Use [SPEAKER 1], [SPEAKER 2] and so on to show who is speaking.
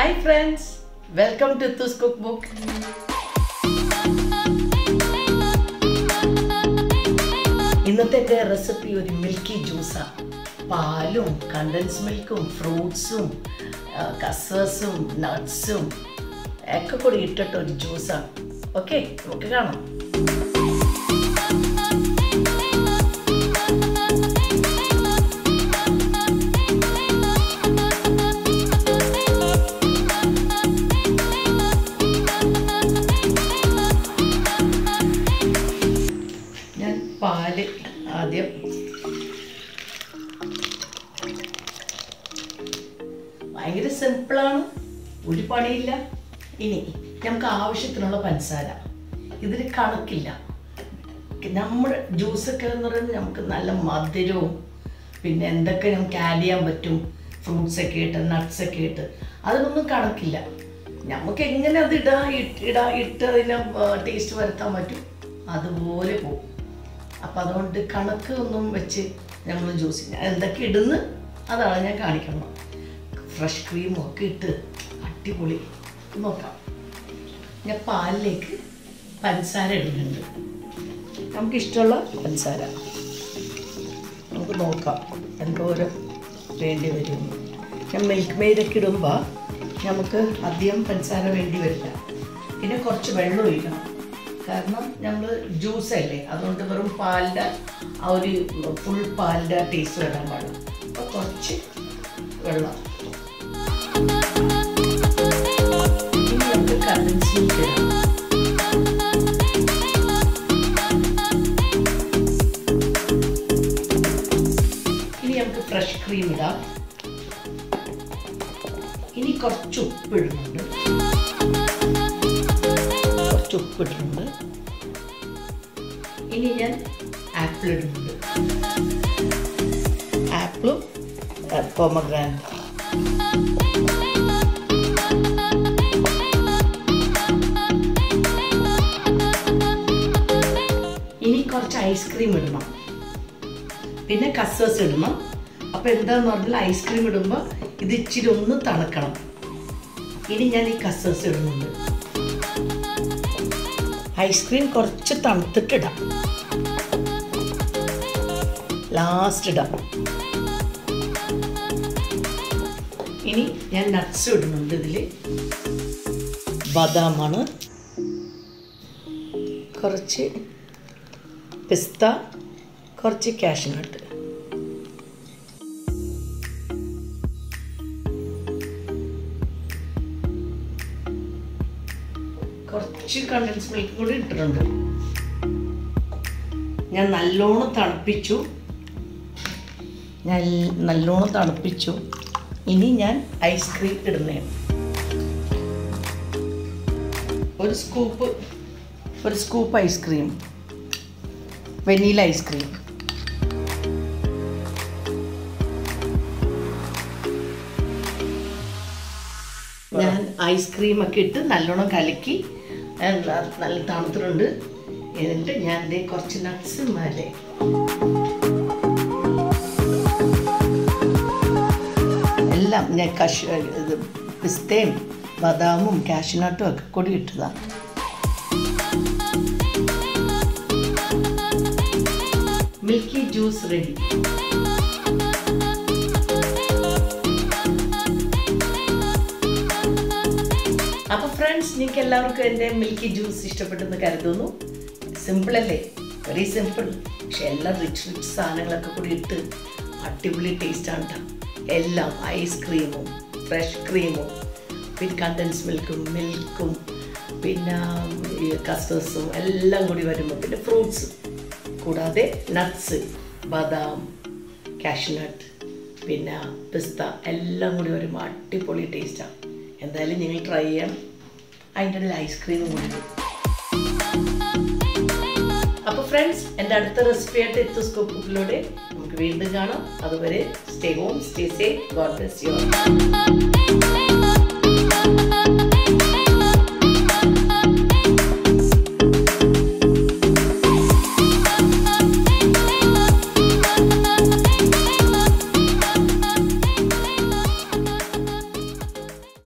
[SPEAKER 1] hi friends welcome to തുസ് cook book ഇന്നത്തെ recipe ഒരു മിൽക്കി ജ്യൂസാണ് പാലും കണ്ടൻസ് മിൽക്കും ഫ്രൂട്ട്സും കസേഴ്സും നട്ട്സും ഒക്കെ കൂടി ഇട്ടിട്ട് ഒരു ജ്യൂസാണ് ഓക്കെ നമുക്ക് കാണാം ഞാൻ പാല് ആദ്യം ഭയങ്കര സിമ്പിളാണ് ഒരു പണിയില്ല ഇനി നമുക്ക് ആവശ്യത്തിനുള്ള പഞ്ചസാര ഇതിൽ കണക്കില്ല നമ്മുടെ ജ്യൂസൊക്കെ എന്ന് പറയുന്നത് നമുക്ക് നല്ല മധുരവും പിന്നെ എന്തൊക്കെ നമുക്ക് ആഡ് ചെയ്യാൻ പറ്റും ഫ്രൂട്ട്സ് ഒക്കെ ഇട്ട് നട്ട്സ് ഒക്കെ ഇട്ട് അതിനൊന്നും കണക്കില്ല നമുക്ക് എങ്ങനെ അത് ഇടാ ഇട്ട് ഇടാ ഇട്ട് അതിനെ ടേസ്റ്റ് വരുത്താൻ പറ്റും അതുപോലെ പോകും അപ്പം അതുകൊണ്ട് കണക്ക് ഒന്നും വെച്ച് നമ്മൾ ജ്യൂസ് എന്തൊക്കെ ഇടുന്ന് അതാണ് ഞാൻ കാണിക്കണം ഫ്രഷ് ക്രീമും ഒക്കെ ഇട്ട് അടിപൊളി നോക്കാം ഞാൻ പാലിലേക്ക് പഞ്ചസാര ഇടുന്നുണ്ട് നമുക്കിഷ്ടമുള്ള പഞ്ചസാര നമുക്ക് നോക്കാം എന്തോരം വേണ്ടി വരും ഞാൻ മിൽക്ക് മെയ്ഡൊക്കെ ഇടുമ്പോൾ നമുക്ക് അധികം പഞ്ചസാര വേണ്ടി വരില്ല പിന്നെ കുറച്ച് വെള്ളം ഒഴിക്കണം കാരണം നമ്മൾ ജ്യൂസ് അല്ലേ അതുകൊണ്ട് വെറും പാലിൻ്റെ ആ ഒരു ഫുൾ പാലിൻ്റെ ടേസ്റ്റ് വരാൻ പാടില്ല അപ്പോൾ കുറച്ച് വെള്ളം ഇനി നമുക്ക് കണ്ടൻസ് മിൽക്ക് ഇടാം ഇനി നമുക്ക് ഫ്രഷ് ക്രീം ഇടാം ഇനി കുറച്ച് ഉപ്പ് ഇടുന്നുണ്ട് കുറച്ച് ഉപ്പ് ഇടുന്നുണ്ട് ഇനി ഞാൻ ആപ്പിൾ ഇടുന്നുണ്ട് ആപ്പിളും പൊമഗ്രാൻഡ് ഇനി കുറച്ച് ഐസ്ക്രീം ഇടണം പിന്നെ കസേഴ്സ് ഇടണം അപ്പോൾ എന്താന്ന് പറഞ്ഞാൽ ഐസ്ക്രീം ഇടുമ്പോൾ ഇത് ഇച്ചിരി ഒന്ന് തണുക്കണം ഇനി ഞാൻ ഈ കസേഴ്സ് ഇടുന്നുണ്ട് ഐസ്ക്രീം കുറച്ച് തണുത്തിട്ടിടാം ലാസ്റ്റ് ഇടാം ഇനി ഞാൻ നട്ട്സ് ഇടുന്നുണ്ട് ഇതിൽ ബദാമാണ് കുറച്ച് പിസ്ത കുറച്ച് കാഷ്നട്ട് കുറച്ച് കണ്ടൻസ് മിൽക്ക് കൂടി ഇട്ടിട്ടുണ്ട് ഞാൻ നല്ലോണം തണുപ്പിച്ചു ഞാൻ നല്ലോണം തണുപ്പിച്ചു ഇനി ഞാൻ ഐസ്ക്രീം ഇടുന്നേ ഒരു സ്കൂപ്പ് ഒരു സ്കൂപ്പ് ഐസ്ക്രീം വെനീല ഐസ്ക്രീം ഞാൻ ഐസ്ക്രീം ഒക്കെ ഇട്ട് നല്ലോണം കലക്കി നല്ല തണുത്തിട്ടുണ്ട് എന്നിട്ട് ഞാൻ ദേ കുറച്ച് നട്ട്സ് മേലെ എല്ലാം ഞാൻ കഷ് ഇത് പിസ്തയും ബദാമും കാഷ്നട്ടും ഒക്കെ കൂടി ഇട്ടതാണ് മിൽക്കി ജ്യൂസ് റെഡി അപ്പോൾ ഫ്രണ്ട്സ് നിങ്ങൾക്ക് എല്ലാവർക്കും എൻ്റെ മിൽക്കി ജ്യൂസ് ഇഷ്ടപ്പെട്ടെന്ന് കരുതുന്നു സിമ്പിൾ അല്ലേ വെരി സിമ്പിൾ പക്ഷെ എല്ലാം റിച്ച് റിച്ച് സാധനങ്ങളൊക്കെ കൂടി ഇട്ട് അടിപൊളി ടേസ്റ്റാണ് കേട്ടോ എല്ലാം ഐസ്ക്രീമും ഫ്രഷ് ക്രീമും പിന്നെ കണ്ടൻസ് മിൽക്കും മിൽക്കും പിന്നെ ഈ കസ്റ്റേഴ്സും എല്ലാം കൂടി വരുമ്പോൾ പിന്നെ ഫ്രൂട്ട്സും കൂടാതെ നട്ട്സ് ബദാം കാഷ്നട്ട് പിന്നെ പിസ്ത എല്ലാം കൂടി വരുമ്പോൾ അടിപൊളി ടേസ്റ്റാണ് എന്തായാലും നിങ്ങൾ ട്രൈ ചെയ്യണം അതിൻ്റെ ഇടയിൽ ഐസ്ക്രീമും കൂടി ഇടും അപ്പോൾ ഫ്രണ്ട്സ് എൻ്റെ അടുത്ത റെസിപ്പി ആയിട്ട് എത്തുസ്കോപ്പ് ബുക്കിലൂടെ നമുക്ക് വീണ്ടും കാണാം അതുവരെ stay home stay safe God bless U